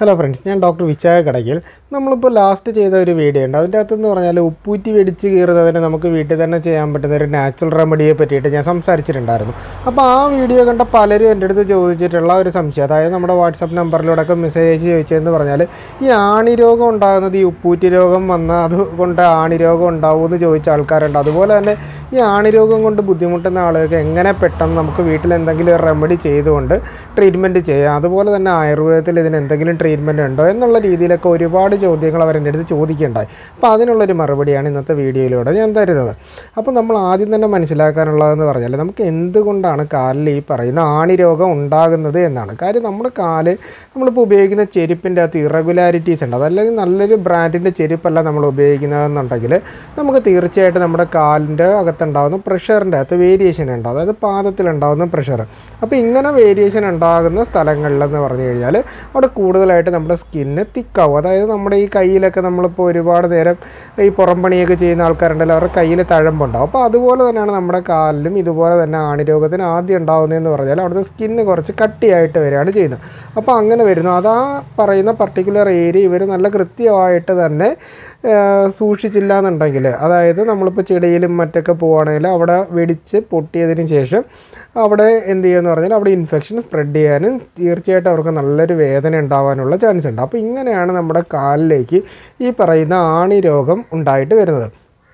hello friends ഞാൻ doctor Vishakha Kadakkal നമ്മളിപ്പോൾ last ചെയ്ത ഒരു വീഡിയോ ഉണ്ട് അതിൻ്റെ അകത്തെന്ന് പറഞ്ഞാൽ ഉപ്പൂറ്റി വെടിച്ച് കീറുന്നതിന് നമുക്ക് വീട്ടിൽ തന്നെ ചെയ്യാൻ പറ്റുന്ന ഒരു നാച്ചുറൽ റെമഡിയെ പറ്റിയിട്ട് ഞാൻ സംസാരിച്ചിട്ടുണ്ടായിരുന്നു അപ്പോൾ ആ വീഡിയോ കണ്ട പലരും എൻ്റെ അടുത്ത് ചോദിച്ചിട്ടുള്ള ഒരു സംശയം അതായത് നമ്മുടെ വാട്സപ്പ് നമ്പറിലൂടെ ഒക്കെ മെസ്സേജ് അയച്ച് ചോദിച്ചതെന്ന് പറഞ്ഞാൽ ഈ ആണി രോഗം ഉണ്ടാകുന്നത് ഈ ഉപ്പൂറ്റി രോഗം വന്ന അതുകൊണ്ട് ആണി രോഗം ഉണ്ടാവുമെന്ന് ചോദിച്ച ആൾക്കാരുണ്ട് അതുപോലെ തന്നെ ഈ ആണി രോഗം കൊണ്ട് ബുദ്ധിമുട്ടുന്ന ആളുകൾക്ക് എങ്ങനെ പെട്ടെന്ന് നമുക്ക് വീട്ടിൽ എന്തെങ്കിലും ഒരു റെമഡി ചെയ്തുകൊണ്ട് ട്രീറ്റ്മെൻറ്റ് ചെയ്യാം അതുപോലെ തന്നെ ആയുർവേദത്തിൽ ഇതിന് എന്തെങ്കിലും ട്രീറ്റ്മെൻറ്റ് ഉണ്ടോ എന്നുള്ള രീതിയിലൊക്കെ ഒരുപാട് ചോദ്യങ്ങൾ അവരെൻ്റെ അടുത്ത് ചോദിക്കുകയുണ്ടായി അപ്പോൾ അതിനുള്ളൊരു മറുപടിയാണ് ഇന്നത്തെ വീഡിയോയിലൂടെ ഞാൻ തരുന്നത് അപ്പോൾ നമ്മൾ ആദ്യം തന്നെ മനസ്സിലാക്കാനുള്ളതെന്ന് പറഞ്ഞാൽ നമുക്ക് എന്തുകൊണ്ടാണ് കാലിൽ ഈ പറയുന്ന ആണി രോഗം ഉണ്ടാകുന്നത് എന്നാണ് കാര്യം നമ്മുടെ കാല് നമ്മളിപ്പോൾ ഉപയോഗിക്കുന്ന ചെരുപ്പിൻ്റെ അകത്ത് ഇറഗുലാരിറ്റീസ് ഉണ്ട് അതല്ലെങ്കിൽ നല്ലൊരു ബ്രാൻഡിൻ്റെ ചെരുപ്പല്ല നമ്മൾ ഉപയോഗിക്കുന്നതെന്നുണ്ടെങ്കിൽ നമുക്ക് തീർച്ചയായിട്ടും നമ്മുടെ കാലിൻ്റെ അകത്തുണ്ടാകുന്ന പ്രഷറിൻ്റെ അകത്ത് വേരിയേഷൻ ഉണ്ടാകും അതായത് പാദത്തിലുണ്ടാകുന്ന പ്രഷർ അപ്പോൾ ഇങ്ങനെ വേരിയേഷൻ ഉണ്ടാകുന്ന സ്ഥലങ്ങളിലെന്ന് പറഞ്ഞു കഴിഞ്ഞാൽ അവിടെ കൂടുതലായിട്ട് നമ്മുടെ സ്കിന്ന് തിക്കാവും അതായത് നമ്മുടെ ഈ കയ്യിലൊക്കെ നമ്മളിപ്പോൾ ഒരുപാട് നേരം ഈ പുറം പണിയൊക്കെ ചെയ്യുന്ന ആൾക്കാരുണ്ടല്ലോ അവരുടെ കയ്യിൽ തഴമ്പുണ്ടാവും അപ്പോൾ അതുപോലെ തന്നെയാണ് നമ്മുടെ കാലിലും ഇതുപോലെ തന്നെ ആണിരോഗത്തിന് ആദ്യം ഉണ്ടാകുന്നതെന്ന് പറഞ്ഞാൽ അവിടുത്തെ സ്കിന്ന് കുറച്ച് കട്ടിയായിട്ട് വരികയാണ് ചെയ്യുന്നത് അപ്പോൾ അങ്ങനെ വരുന്നു അതാ പറയുന്ന പർട്ടിക്കുലർ ഏരിയ ഇവർ നല്ല കൃത്യമായിട്ട് തന്നെ സൂക്ഷിച്ചില്ല എന്നുണ്ടെങ്കിൽ അതായത് നമ്മളിപ്പോൾ ചെടിയിലും മറ്റൊക്കെ പോവുകയാണെങ്കിൽ അവിടെ വെടിച്ച് പൊട്ടിയതിന് ശേഷം അവിടെ എന്ത് ചെയ്യുമെന്ന് പറഞ്ഞാൽ അവിടെ ഇൻഫെക്ഷൻ സ്പ്രെഡ് ചെയ്യാനും തീർച്ചയായിട്ടും അവർക്ക് നല്ലൊരു വേദന ഉണ്ടാവാനുള്ള ചാൻസ് ഉണ്ട് അപ്പോൾ ഇങ്ങനെയാണ് നമ്മുടെ കാലിലേക്ക് ഈ പറയുന്ന ആണി രോഗം ഉണ്ടായിട്ട് വരുന്നത്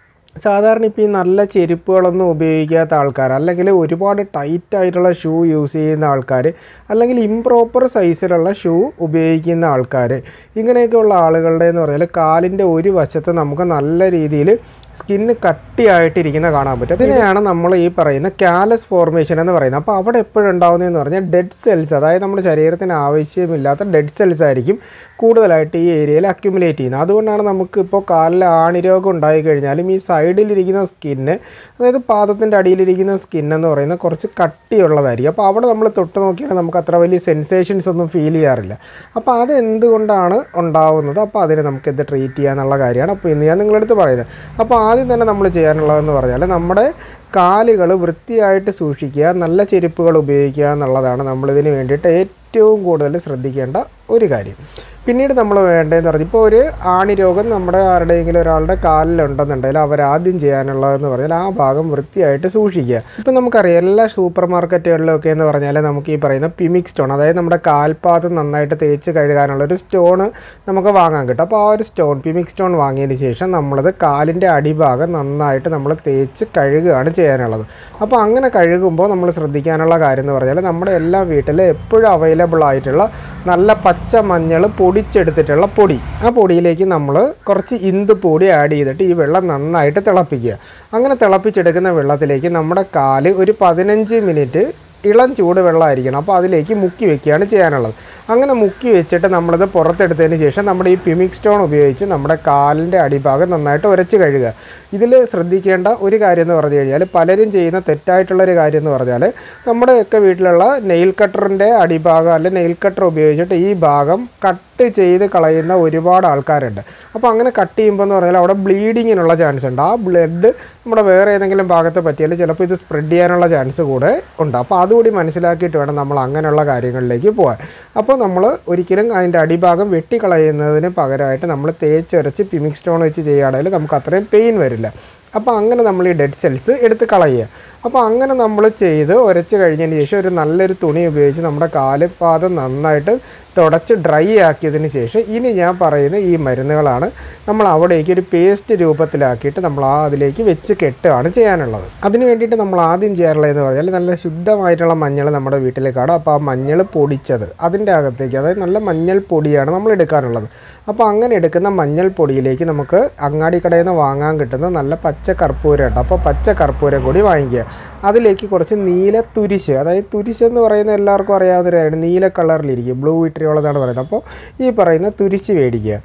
സാധാരണ ഇപ്പോൾ ഈ നല്ല ചെരുപ്പുകളൊന്നും ഉപയോഗിക്കാത്ത ആൾക്കാർ അല്ലെങ്കിൽ ഒരുപാട് ടൈറ്റ് ആയിട്ടുള്ള ഷൂ യൂസ് ചെയ്യുന്ന ആൾക്കാർ അല്ലെങ്കിൽ ഇംപ്രോപ്പർ സൈസിലുള്ള ഷൂ ഉപയോഗിക്കുന്ന ആൾക്കാർ ഇങ്ങനെയൊക്കെയുള്ള ആളുകളുടെ എന്ന് പറഞ്ഞാൽ കാലിൻ്റെ ഒരു വശത്ത് നമുക്ക് നല്ല രീതിയിൽ സ്കിന്ന് കട്ടിയായിട്ടിരിക്കുന്ന കാണാൻ പറ്റും ഇതിനെയാണ് നമ്മൾ ഈ പറയുന്ന കാലസ് ഫോർമേഷൻ എന്ന് പറയുന്നത് അപ്പോൾ അവിടെ എപ്പോഴും ഉണ്ടാകുന്നതെന്ന് പറഞ്ഞാൽ ഡെഡ് സെൽസ് അതായത് നമ്മുടെ ശരീരത്തിന് ആവശ്യമില്ലാത്ത ഡെഡ് സെൽസ് ആയിരിക്കും കൂടുതലായിട്ട് ഈ ഏരിയയിൽ അക്യുമുലേറ്റ് ചെയ്യുന്നത് അതുകൊണ്ടാണ് നമുക്ക് ഇപ്പോൾ കാലിൽ ആണിരോഗം ഉണ്ടായി കഴിഞ്ഞാലും ഈ സൈഡിലിരിക്കുന്ന സ്കിന്ന് അതായത് പാദത്തിൻ്റെ അടിയിലിരിക്കുന്ന സ്കിൻ എന്ന് പറയുന്നത് കുറച്ച് കട്ടിയുള്ളതായിരിക്കും അപ്പോൾ അവിടെ നമ്മൾ തൊട്ട് നോക്കിയാൽ നമുക്ക് അത്ര വലിയ സെൻസേഷൻസ് ഒന്നും ഫീൽ ചെയ്യാറില്ല അപ്പോൾ അത് എന്തുകൊണ്ടാണ് ഉണ്ടാവുന്നത് അപ്പോൾ അതിനെ നമുക്ക് എന്ത് ട്രീറ്റ് ചെയ്യാന്നുള്ള കാര്യമാണ് അപ്പോൾ ഇന്ന് ഞാൻ നിങ്ങളടുത്ത് പറയുന്നത് അപ്പോൾ ആദ്യം തന്നെ നമ്മൾ ചെയ്യാനുള്ളതെന്ന് പറഞ്ഞാൽ നമ്മുടെ കാലുകൾ വൃത്തിയായിട്ട് സൂക്ഷിക്കുക നല്ല ചെരുപ്പുകൾ ഉപയോഗിക്കുക എന്നുള്ളതാണ് നമ്മളിതിന് വേണ്ടിയിട്ട് ഏറ്റവും കൂടുതൽ ശ്രദ്ധിക്കേണ്ട ഒരു കാര്യം പിന്നീട് നമ്മൾ വേണ്ടതെന്ന് പറഞ്ഞാൽ ഇപ്പോൾ ഒരു ആണി രോഗം നമ്മുടെ ആരുടെയെങ്കിലും ഒരാളുടെ കാലിലുണ്ടെന്നുണ്ടെങ്കിൽ അവരാദ്യം ചെയ്യാനുള്ളതെന്ന് പറഞ്ഞാൽ ആ ഭാഗം വൃത്തിയായിട്ട് സൂക്ഷിക്കുക ഇപ്പം നമുക്കറിയാം എല്ലാ സൂപ്പർ മാർക്കറ്റുകളിലൊക്കെ എന്ന് പറഞ്ഞാൽ നമുക്ക് ഈ പറയുന്ന പിമിക് സ്റ്റോൺ അതായത് നമ്മുടെ കാൽപാദം നന്നായിട്ട് തേച്ച് കഴുകാനുള്ള ഒരു സ്റ്റോൺ നമുക്ക് വാങ്ങാൻ കിട്ടും അപ്പോൾ ആ ഒരു സ്റ്റോൺ പിമിക് സ്റ്റോൺ വാങ്ങിയതിന് ശേഷം നമ്മളത് കാലിൻ്റെ അടിഭാഗം നന്നായിട്ട് നമ്മൾ തേച്ച് കഴുകുകയാണ് ചെയ്യാനുള്ളത് അപ്പോൾ അങ്ങനെ കഴുകുമ്പോൾ നമ്മൾ ശ്രദ്ധിക്കാനുള്ള കാര്യം എന്ന് പറഞ്ഞാൽ നമ്മുടെ എല്ലാ വീട്ടിലും എപ്പോഴും അവൈലബിൾ ആയിട്ടുള്ള നല്ല പച്ച മഞ്ഞൾ പൊടിച്ചെടുത്തിട്ടുള്ള പൊടി ആ പൊടിയിലേക്ക് നമ്മൾ കുറച്ച് ഇന്ത് പൊടി ആഡ് ചെയ്തിട്ട് ഈ വെള്ളം നന്നായിട്ട് തിളപ്പിക്കുക അങ്ങനെ തിളപ്പിച്ചെടുക്കുന്ന വെള്ളത്തിലേക്ക് നമ്മുടെ കാല് ഒരു പതിനഞ്ച് മിനിറ്റ് ഇളം ചൂട് വെള്ളമായിരിക്കണം അപ്പോൾ അതിലേക്ക് മുക്കി വെക്കുകയാണ് ചെയ്യാനുള്ളത് അങ്ങനെ മുക്കി വെച്ചിട്ട് നമ്മളത് പുറത്തെടുത്തതിന് ശേഷം നമ്മുടെ ഈ പിമിക് സ്റ്റോൺ ഉപയോഗിച്ച് നമ്മുടെ കാലിൻ്റെ അടിഭാഗം നന്നായിട്ട് ഉരച്ച് കഴുകുക ഇതിൽ ശ്രദ്ധിക്കേണ്ട ഒരു കാര്യം എന്ന് പറഞ്ഞു കഴിഞ്ഞാൽ പലരും ചെയ്യുന്ന തെറ്റായിട്ടുള്ളൊരു കാര്യം എന്ന് പറഞ്ഞാൽ നമ്മുടെയൊക്കെ വീട്ടിലുള്ള നെയിൽ കട്ടറിൻ്റെ അടിഭാഗം അല്ലെ നെയിൽ കട്ടർ ഉപയോഗിച്ചിട്ട് ഈ ഭാഗം കട്ട് ചെയ്ത് കളയുന്ന ഒരുപാട് ആൾക്കാരുണ്ട് അപ്പോൾ അങ്ങനെ കട്ട് ചെയ്യുമ്പോൾ എന്ന് പറഞ്ഞാൽ അവിടെ ബ്ലീഡിങ്ങിനുള്ള ചാൻസ് ഉണ്ട് ആ ബ്ലഡ് നമ്മുടെ വേറെ ഏതെങ്കിലും ഭാഗത്ത് പറ്റിയാൽ ചിലപ്പോൾ ഇത് സ്പ്രെഡ് ചെയ്യാനുള്ള ചാൻസ് കൂടെ ഉണ്ട് അപ്പോൾ അതുകൂടി മനസ്സിലാക്കിയിട്ട് വേണം നമ്മൾ അങ്ങനെയുള്ള കാര്യങ്ങളിലേക്ക് പോകാൻ അപ്പോൾ നമ്മൾ ഒരിക്കലും അതിൻ്റെ അടിഭാഗം വെട്ടിക്കളയുന്നതിന് പകരമായിട്ട് നമ്മൾ തേച്ചൊരച്ച് പിമിക് സ്റ്റോൺ വെച്ച് ചെയ്യുകയാണെങ്കിൽ നമുക്ക് അത്രയും പെയിൻ വരില്ല അപ്പോൾ അങ്ങനെ നമ്മൾ ഈ ഡെഡ് സെൽസ് എടുത്ത് കളയുക അപ്പോൾ അങ്ങനെ നമ്മൾ ചെയ്ത് ഉരച്ച് കഴിഞ്ഞതിന് ശേഷം ഒരു നല്ലൊരു തുണി ഉപയോഗിച്ച് നമ്മുടെ കാലുപാദം നന്നായിട്ട് തുടച്ച് ഡ്രൈ ആക്കിയതിന് ശേഷം ഇനി ഞാൻ പറയുന്ന ഈ മരുന്നുകളാണ് നമ്മൾ അവിടേക്ക് ഒരു പേസ്റ്റ് രൂപത്തിലാക്കിയിട്ട് നമ്മൾ ആ അതിലേക്ക് വെച്ച് കെട്ടുകയാണ് ചെയ്യാനുള്ളത് അതിന് വേണ്ടിയിട്ട് നമ്മൾ ആദ്യം ചെയ്യാനുള്ളതെന്ന് പറഞ്ഞാൽ നല്ല ശുദ്ധമായിട്ടുള്ള മഞ്ഞൾ നമ്മുടെ വീട്ടിലേക്കാണ് അപ്പോൾ ആ മഞ്ഞൾ പൊടിച്ചത് അതിൻ്റെ അകത്തേക്ക് അതായത് നല്ല മഞ്ഞൾ പൊടിയാണ് നമ്മൾ എടുക്കാനുള്ളത് അപ്പോൾ അങ്ങനെ എടുക്കുന്ന മഞ്ഞൾ പൊടിയിലേക്ക് നമുക്ക് അങ്ങാടി കടയിൽ നിന്ന് വാങ്ങാൻ കിട്ടുന്ന നല്ല പച്ച കർപ്പൂരം ഉണ്ട് അപ്പോൾ പച്ച കർപ്പൂരം കൂടി വാങ്ങിക്കുക അതിലേക്ക് കുറച്ച് നീല തുരിശ് അതായത് തുരിശ് എന്ന് പറയുന്ന എല്ലാവർക്കും അറിയാവുന്ന ഒരു കാര്യമാണ് നീല കളറിലിരിക്കും ബ്ലൂ വിട്രിയോളെന്നാണ് പറയുന്നത് അപ്പോൾ ഈ പറയുന്ന തുരിശ് മേടിക്കുക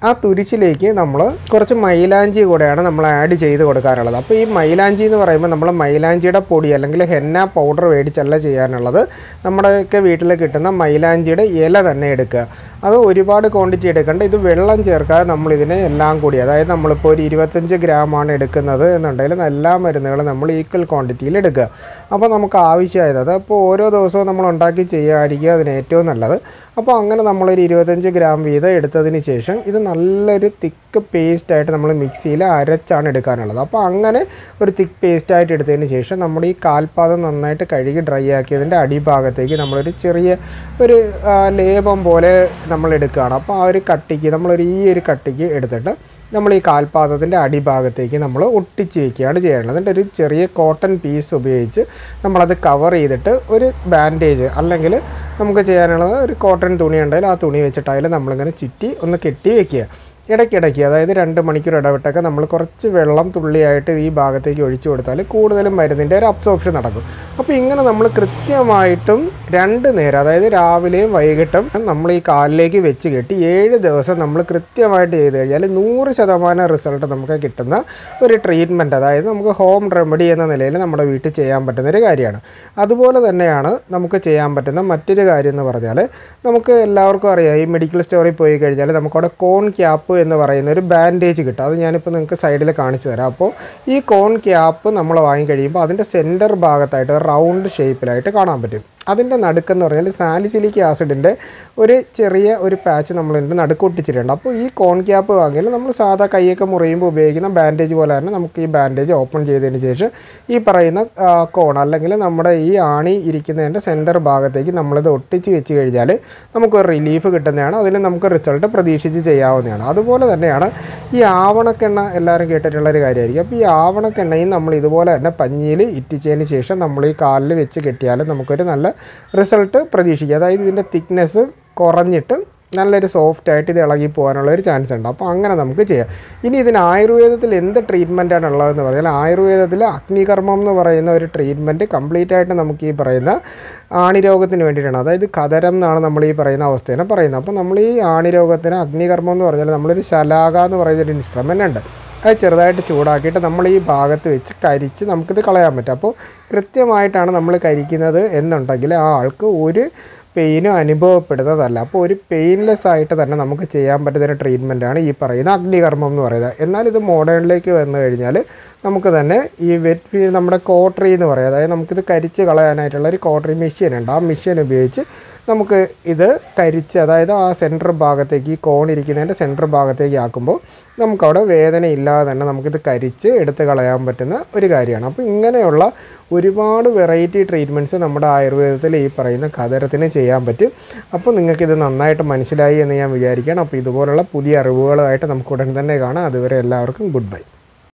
ആ തുരിച്ചിലേക്ക് നമ്മൾ കുറച്ച് മൈലാഞ്ചി കൂടെയാണ് നമ്മൾ ആഡ് ചെയ്ത് കൊടുക്കാനുള്ളത് അപ്പോൾ ഈ മൈലാഞ്ചി എന്ന് പറയുമ്പോൾ നമ്മൾ മൈലാഞ്ചിയുടെ പൊടി അല്ലെങ്കിൽ ഹെന്ന പൗഡർ മേടിച്ചല്ല ചെയ്യാനുള്ളത് നമ്മുടെയൊക്കെ വീട്ടിൽ കിട്ടുന്ന മൈലാഞ്ചിയുടെ ഇല തന്നെ എടുക്കുക അത് ഒരുപാട് ക്വാണ്ടിറ്റി എടുക്കേണ്ട ഇത് വെള്ളം ചേർക്കാതെ നമ്മൾ ഇതിനെ എല്ലാം കൂടി അതായത് നമ്മളിപ്പോൾ ഒരു ഇരുപത്തഞ്ച് ഗ്രാമാണ് എടുക്കുന്നത് എന്നുണ്ടെങ്കിൽ എല്ലാ മരുന്നുകളും നമ്മൾ ഈക്വൽ ക്വാണ്ടിറ്റിയിൽ എടുക്കുക അപ്പോൾ നമുക്ക് ആവശ്യമായത് അത് അപ്പോൾ ഓരോ ദിവസവും നമ്മൾ ഉണ്ടാക്കി ചെയ്യുകയായിരിക്കും അതിന് ഏറ്റവും നല്ലത് അപ്പോൾ അങ്ങനെ നമ്മളൊരു ഇരുപത്തഞ്ച് ഗ്രാം വീതം എടുത്തതിന് ശേഷം ഇത് നല്ലൊരു തിക്ക് പേസ്റ്റായിട്ട് നമ്മൾ മിക്സിയിൽ അരച്ചാണ് എടുക്കാനുള്ളത് അപ്പോൾ അങ്ങനെ ഒരു തിക്ക് പേസ്റ്റായിട്ട് എടുത്തതിന് ശേഷം നമ്മൾ ഈ കാൽപാദം നന്നായിട്ട് കഴുകി ഡ്രൈ ആക്കിയതിൻ്റെ അടിഭാഗത്തേക്ക് നമ്മളൊരു ചെറിയ ഒരു ആ, ലേപം പോലെ നമ്മൾ എടുക്കുകയാണ് അപ്പോൾ ആ ഒരു കട്ടിക്ക് നമ്മളൊരു ഈ ഒരു കട്ടിക്ക് എടുത്തിട്ട് നമ്മൾ ഈ കാൽപാദത്തിൻ്റെ അടിഭാഗത്തേക്ക് നമ്മൾ ഒട്ടിച്ച് വയ്ക്കുകയാണ് ചെയ്യേണ്ടത് എന്നിട്ട് ഒരു ചെറിയ കോട്ടൺ പീസ് ഉപയോഗിച്ച് നമ്മളത് കവർ ചെയ്തിട്ട് ഒരു ബാൻഡേജ് അല്ലെങ്കിൽ നമുക്ക് ചെയ്യാനുള്ളത് ഒരു കോട്ടൺ തുണി ഉണ്ടെങ്കിൽ ആ തുണി വെച്ചിട്ടായാലും നമ്മളിങ്ങനെ ചുറ്റി ഒന്ന് കെട്ടി വയ്ക്കുക ഇടയ്ക്കിടയ്ക്ക് അതായത് രണ്ട് മണിക്കൂർ ഇടവിട്ടൊക്കെ നമ്മൾ കുറച്ച് വെള്ളം തുള്ളിയായിട്ട് ഈ ഭാഗത്തേക്ക് ഒഴിച്ചു കൊടുത്താൽ കൂടുതലും മരുന്നിൻ്റെ ഒരു അബ്സോർപ്ഷൻ നടക്കും അപ്പോൾ ഇങ്ങനെ നമ്മൾ കൃത്യമായിട്ടും രണ്ട് നേരം അതായത് രാവിലെയും വൈകിട്ടും നമ്മൾ ഈ കാലിലേക്ക് വെച്ച് കെട്ടി ഏഴ് ദിവസം നമ്മൾ കൃത്യമായിട്ട് ചെയ്ത് കഴിഞ്ഞാൽ നൂറ് ശതമാനം റിസൾട്ട് നമുക്ക് കിട്ടുന്ന ഒരു ട്രീറ്റ്മെൻറ്റ് അതായത് നമുക്ക് ഹോം റെമഡി എന്ന നിലയിൽ നമ്മുടെ വീട്ടിൽ ചെയ്യാൻ പറ്റുന്ന ഒരു കാര്യമാണ് അതുപോലെ തന്നെയാണ് നമുക്ക് ചെയ്യാൻ പറ്റുന്ന മറ്റൊരു കാര്യം എന്ന് പറഞ്ഞാൽ നമുക്ക് എല്ലാവർക്കും അറിയാം ഈ മെഡിക്കൽ സ്റ്റോറിൽ പോയി കഴിഞ്ഞാൽ നമുക്കവിടെ കോൺ ക്യാപ്പ് എന്ന് പറയുന്ന ഒരു ബാൻഡേജ് കിട്ടും അത് ഞാനിപ്പോൾ നിങ്ങൾക്ക് സൈഡിൽ കാണിച്ചു തരാം അപ്പോൾ ഈ കോൺ ക്യാപ്പ് നമ്മൾ വാങ്ങി കഴിയുമ്പോൾ അതിൻ്റെ സെൻറ്റർ ഭാഗത്തായിട്ട് റൗണ്ട് ഷേപ്പിലായിട്ട് കാണാൻ പറ്റും അതിൻ്റെ നടുക്കെന്ന് പറഞ്ഞാൽ സാലിസിലിക് ആസിഡിൻ്റെ ഒരു ചെറിയ ഒരു പാച്ച് നമ്മൾ ഇതിൻ്റെ നടുക്ക് ഒട്ടിച്ചിട്ടുണ്ട് അപ്പോൾ ഈ കോൺ ക്യാപ്പ് വാങ്ങിയാൽ നമ്മൾ സാധാ കൈയൊക്കെ മുറിയുമ്പോൾ ഉപയോഗിക്കുന്ന ബാൻഡേജ് പോലെ തന്നെ നമുക്ക് ഈ ബാൻഡേജ് ഓപ്പൺ ചെയ്തതിന് ശേഷം ഈ പറയുന്ന ആ, കോൺ അല്ലെങ്കിൽ നമ്മുടെ ഈ ആണി ഇരിക്കുന്നതിൻ്റെ സെൻറ്റർ ഭാഗത്തേക്ക് നമ്മളിത് ഒട്ടിച്ച് വെച്ച് കഴിഞ്ഞാൽ നമുക്കൊരു റിലീഫ് കിട്ടുന്നതാണ് അതിൽ നമുക്ക് റിസൾട്ട് പ്രതീക്ഷിച്ച് ചെയ്യാവുന്നതാണ് അതുപോലെ തന്നെയാണ് ഈ ആവണക്കെണ്ണ എല്ലാവരും കേട്ടിട്ടുള്ള ഒരു കാര്യമായിരിക്കും അപ്പോൾ ഈ ആവണക്കെണ്ണയും നമ്മൾ ഇതുപോലെ തന്നെ പഞ്ഞിയിൽ ഇറ്റിച്ചതിന് ശേഷം നമ്മൾ ഈ കാലിൽ വെച്ച് കെട്ടിയാൽ നമുക്കൊരു നല്ല റിസൾട്ട് പ്രതീക്ഷിക്കുക അതായത് ഇതിൻ്റെ തിക്നെസ് കുറഞ്ഞിട്ട് നല്ലൊരു സോഫ്റ്റ് ആയിട്ട് ഇത് ഇളകി പോകാനുള്ള ഒരു ചാൻസ് ഉണ്ട് അപ്പോൾ അങ്ങനെ നമുക്ക് ചെയ്യാം ഇനി ഇതിന് ആയുർവേദത്തിൽ എന്ത് ട്രീറ്റ്മെൻറ്റാണ് ഉള്ളതെന്ന് പറഞ്ഞാൽ ആയുർവേദത്തിൽ അഗ്നികർമ്മം എന്ന് പറയുന്ന ഒരു ട്രീറ്റ്മെൻറ്റ് കംപ്ലീറ്റ് ആയിട്ട് നമുക്ക് ഈ പറയുന്ന ആണിരോഗത്തിന് വേണ്ടിയിട്ടാണ് അതായത് കതരം എന്നാണ് നമ്മൾ ഈ പറയുന്ന അവസ്ഥേനെ പറയുന്നത് അപ്പോൾ നമ്മൾ ഈ ആണിരോഗത്തിന് അഗ്നികർമ്മം എന്ന് പറഞ്ഞാൽ നമ്മളൊരു ശലാക എന്ന് പറയുന്ന ഒരു ഇൻസ്ട്രുമെൻ്റ് ഉണ്ട് അത് ചെറുതായിട്ട് ചൂടാക്കിയിട്ട് നമ്മൾ ഈ ഭാഗത്ത് വെച്ച് കരിച്ച് നമുക്കിത് കളയാൻ പറ്റും അപ്പോൾ കൃത്യമായിട്ടാണ് നമ്മൾ കരിക്കുന്നത് എന്നുണ്ടെങ്കിൽ ആ ആൾക്ക് ഒരു പെയിനും അനുഭവപ്പെടുന്നതല്ല അപ്പോൾ ഒരു പെയിൻലെസ് ആയിട്ട് തന്നെ നമുക്ക് ചെയ്യാൻ പറ്റുന്ന ഒരു ട്രീറ്റ്മെൻറ്റാണ് ഈ പറയുന്ന അഗ്നികർമ്മം എന്ന് പറയുന്നത് എന്നാൽ ഇത് മോഡേണിലേക്ക് വന്നു കഴിഞ്ഞാൽ നമുക്ക് തന്നെ ഈ വെറ്റ് ഫീ നമ്മുടെ കോട്ടറി എന്ന് പറയും അതായത് നമുക്കിത് കരിച്ച് കളയാനായിട്ടുള്ള ഒരു കോട്ടറി മെഷീൻ ഉണ്ട് ആ മെഷീൻ ഉപയോഗിച്ച് നമുക്ക് ഇത് കരിച്ച് അതായത് ആ സെൻറ്റർ ഭാഗത്തേക്ക് ഈ കോൺ ഇരിക്കുന്നതിൻ്റെ സെൻറ്റർ ഭാഗത്തേക്ക് ആക്കുമ്പോൾ നമുക്കവിടെ വേദന ഇല്ലാതെ തന്നെ നമുക്കിത് കരിച്ച് എടുത്ത് കളയാൻ പറ്റുന്ന ഒരു കാര്യമാണ് അപ്പോൾ ഇങ്ങനെയുള്ള ഒരുപാട് വെറൈറ്റി ട്രീറ്റ്മെൻറ്റ്സ് നമ്മുടെ ആയുർവേദത്തിൽ ഈ പറയുന്ന കതരത്തിന് ചെയ്യാൻ പറ്റും അപ്പോൾ നിങ്ങൾക്കിത് നന്നായിട്ട് മനസ്സിലായി എന്ന് ഞാൻ വിചാരിക്കുകയാണ് അപ്പോൾ ഇതുപോലുള്ള പുതിയ അറിവുകളുമായിട്ട് നമുക്ക് ഉടൻ തന്നെ കാണാം അതുവരെ എല്ലാവർക്കും ഗുഡ് ബൈ